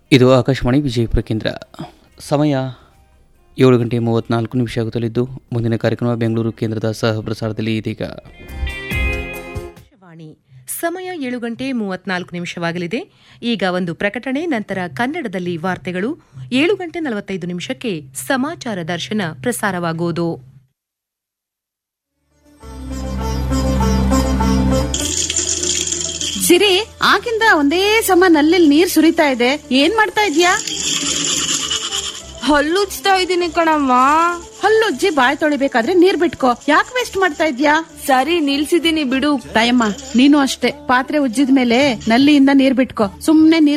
ಇದು ಆಕಾಶವಾಣಿ ವಿಜಯಪುರ ಕೇಂದ್ರ ಸಮಯ ಏಳು ಗಂಟೆ ಮೂವತ್ತ್ನಾಲ್ಕು ನಿಮಿಷ ಆಗುತ್ತಲಿದ್ದು ಮುಂದಿನ ಕಾರ್ಯಕ್ರಮ ಬೆಂಗಳೂರು ಕೇಂದ್ರದ ಸಹ ಪ್ರಸಾರದಲ್ಲಿ ಇದೀಗ ಆಕಾಶವಾಣಿ ಸಮಯ ಏಳು ಗಂಟೆ ಮೂವತ್ನಾಲ್ಕು ನಿಮಿಷವಾಗಲಿದೆ ಈಗ ಒಂದು ಪ್ರಕಟಣೆ ನಂತರ ಕನ್ನಡದಲ್ಲಿ ವಾರ್ತೆಗಳು ಏಳು ಗಂಟೆ ನಲವತ್ತೈದು ನಿಮಿಷಕ್ಕೆ ಸಮಾಚಾರ ದರ್ಶನ ಪ್ರಸಾರವಾಗುವುದು ಸಿರಿ ಆಗಿಂದ ಒಂದೇ ಸಮ ನಲ್ಲಿ ನೀರ್ ಸುರಿತಾ ಇದೆ ಏನ್ ಮಾಡ್ತಾ ಇದ್ಯಾ ಹಲ್ಲುಜ್ತಾ ಇದೀನಿ ಕಣಮ್ಮ ಹಲ್ಲುಜ್ಜಿ ಬಾಯ್ ತೊಳಿಬೇಕಾದ್ರೆ ನೀರ್ ಬಿಟ್ಕೋ ಯಾಕೆ ವೇಸ್ಟ್ ಮಾಡ್ತಾ ಇದ್ಯಾ ಸರಿ ನಿಲ್ಸಿದೀನಿ ಬಿಡು ತಾಯಮ್ಮ ನೀನು ಅಷ್ಟೇ ಪಾತ್ರೆ ಉಜ್ಜಿದ ಮೇಲೆ ನಲ್ಲಿಯಿಂದ ನೀರ್ ಬಿಟ್ಕೋ ಸುಮ್ನೆ ನೀರ್